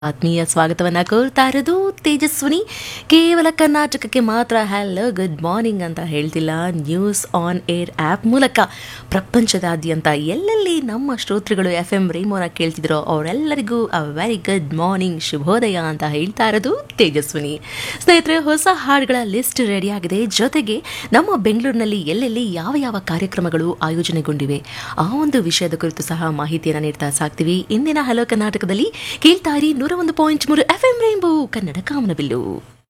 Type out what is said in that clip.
ಆತ್ಮೀಯ ಸ್ವಾಗತವನ್ನ ಕೋರ್ತಾ ಇರೋದು ತೇಜಸ್ವಿನಿ ಕೇವಲ ಕರ್ನಾಟಕಕ್ಕೆ ಮಾತ್ರ ಹಲೋ ಗುಡ್ ಮಾರ್ನಿಂಗ್ ಅಂತ ಹೇಳ್ತಿಲ್ಲ ನ್ಯೂಸ್ ಆನ್ ಏರ್ ಆ್ಯಪ್ ಮೂಲಕ ಪ್ರಪಂಚದಾದ್ಯಂತ ಎಲ್ಲೆಲ್ಲಿ ನಮ್ಮ ಶ್ರೋತೃಗಳು ಎಫ್ ಎಂ ರೇಮೋನ ಕೇಳ್ತಿದ್ರೋ ಅವರೆಲ್ಲರಿಗೂ ಅ ವೆರಿ ಗುಡ್ ಮಾರ್ನಿಂಗ್ ಶುಭೋದಯ ಅಂತ ಹೇಳ್ತಾ ಇರೋದು ತೇಜಸ್ವಿನಿ ಸ್ನೇಹಿತರೆ ಹೊಸ ಹಾಡುಗಳ ಲಿಸ್ಟ್ ರೆಡಿ ಆಗಿದೆ ಜೊತೆಗೆ ನಮ್ಮ ಬೆಂಗಳೂರಿನಲ್ಲಿ ಎಲ್ಲೆಲ್ಲಿ ಯಾವ ಯಾವ ಕಾರ್ಯಕ್ರಮಗಳು ಆಯೋಜನೆಗೊಂಡಿವೆ ಆ ಒಂದು ವಿಷಯದ ಕುರಿತು ಸಹ ಮಾಹಿತಿಯನ್ನು ನೀಡ್ತಾ ಸಾಕ್ತೀವಿ ಇಂದಿನ ಹಲೋ ಕರ್ನಾಟಕದಲ್ಲಿ ಕೇಳ್ತಾ ಇರಿ ನೂರ ಒಂದು ಪಾಯಿಂಟ್ ಮೂರು ಎಫ್ ಎಂ ರೈನ್ಬೋ ಕನ್ನಡ ಕಾಮನಬಿಲ್ಲು